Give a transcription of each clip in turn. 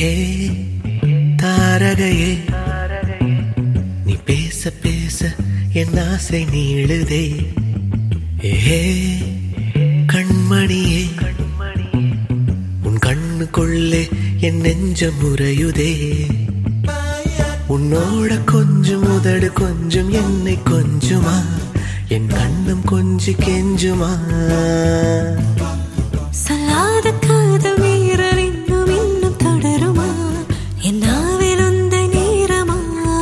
ஏ தாரகையே நீ பேச பேச என் ஆசை நீளுதே ஏ கண்மணியே உன் கண்ணுக்குள்ளே என் நெஞ்சம் முறையுதே உன்னோட கொஞ்சம் உதடு கொஞ்சம் என்னை கொஞ்சுமா என் கண்ணம் கொஞ்சி கெஞ்சுமா சொல்லாத காதல் வீரர் இன்னும் இன்னும் தொடருமா என் நாவில் உந்த நேரமா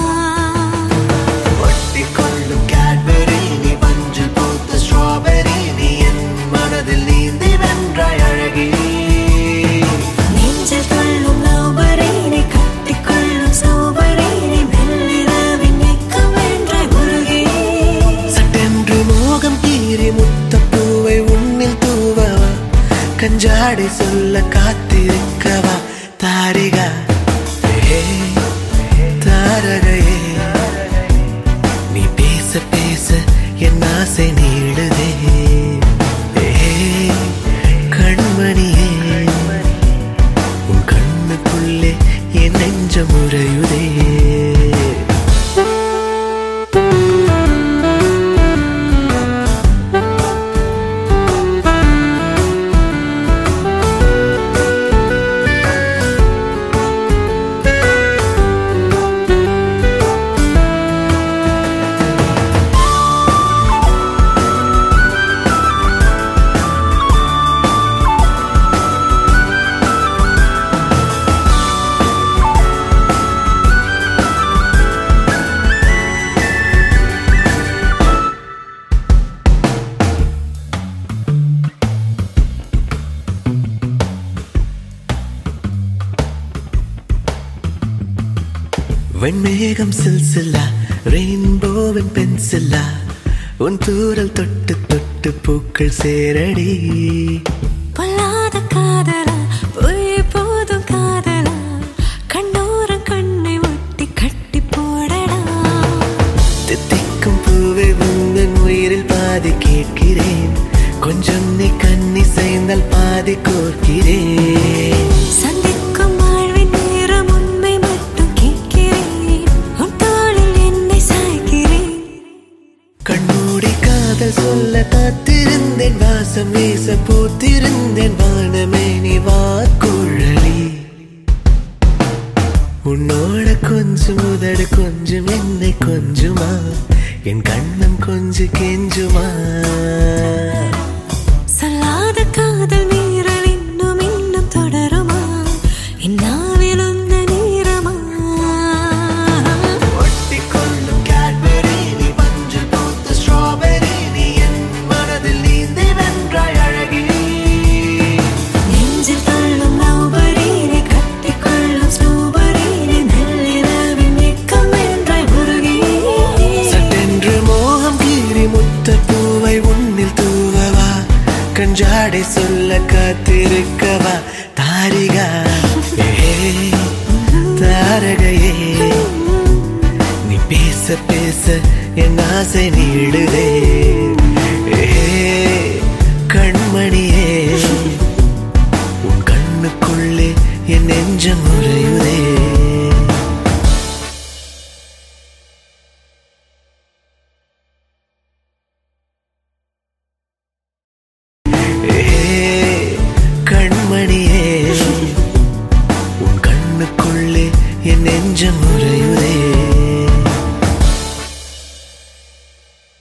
ஒட்டிக்கொள்ளும் கேட்பெரி நீ பஞ்சு பூத்த ஸ்ட்ராபெரி நீ என் மனதில் நீந்தி வென்றாய் அழகி நெஞ்சில் கொள்ளும் லவ்பரேனை கட்டிக்கொள்ளும் சௌபரேனை மெல்லிரவின் வெக்கம் வென்றாய் முருகே சட்டென்று மோகம் கீறி முத்தப்பூவை உன்னில் தூவவா கஞ்சாடை சொல்ல காத்திருக்கவா தாரிகா ஏ தாரகையே நீ பேச பேச என் ஆசை நீளுதே ஏ கண்மணியே உன் கண்ணுக்குள்ளே என் நெஞ்சம் முறையுதே வெண்மேகம் சில்சில்லா ரெயின்போவின் பென்சில்லா உன் தூரல் தொட்டு தொட்டு பூக்கள் சேரடி பொல்லாத காதலா பொய் போதும் காதலா கண்ணோரம் கண்ணை ஒட்டி கட்டி போடடா தித்திக்கும் பூவை உந்தன் உயிரில் பாதி கேட்கிறேன் கொஞ்சம் நீ கண்ணி செய்தால் பாதி கோர்க்கிறேன் சந்திக்கும் வாழ்வின் நேரம் உண்மை மட்டும் கேட்கிறேன் உன் தோளில் என்னை சாய்க்கிறேன் கண்மூடி காதல் சொல்ல காத்திருந்தேன் வாசம் வீச பூத்திருந்தேன் வானமே நீ வாக்குழலி உன்னோட கொஞ்சம் உதடு கொஞ்சம் என்னை கொஞ்சுமா என் கண்ணம் கொஞ்சம் கெஞ்சுமா சொல்லாத காதல் மீறல் இன்னும் இன்னும் தொடருமா இந்நாவில் உந்த நேரமா ஒட்டிக்கொள்ளும் கேட்பெரி நீ மஞ்சள் பூத்த ஸ்ட்ராபெரி நீ என் மனதில் நீந்தி வென்றாய் அழகி நெஞ்சில் தள்ளும் லவ்பரீனை கட்டிக்கொள்ளும் ஸ்னோபரீனை மெல்லிரவின் வெக்கம் வென்றாய் முருகே சட்டென்று மோகம் கீறி முத்த பூவை உன்னில் தூவவா கஞ்சாடை சொல்ல காத்திருக்கவா தாரிகா ஏ தாரகையே நீ பேச பேச என் ஆசை நீடுதே ஏ கண்மணியே உன் கண்ணுக்குள்ளே என் நெஞ்சம் முறையுதே ஏ கண்மணியே உன் கண்ணுக்குள்ளே என் நெஞ்சம்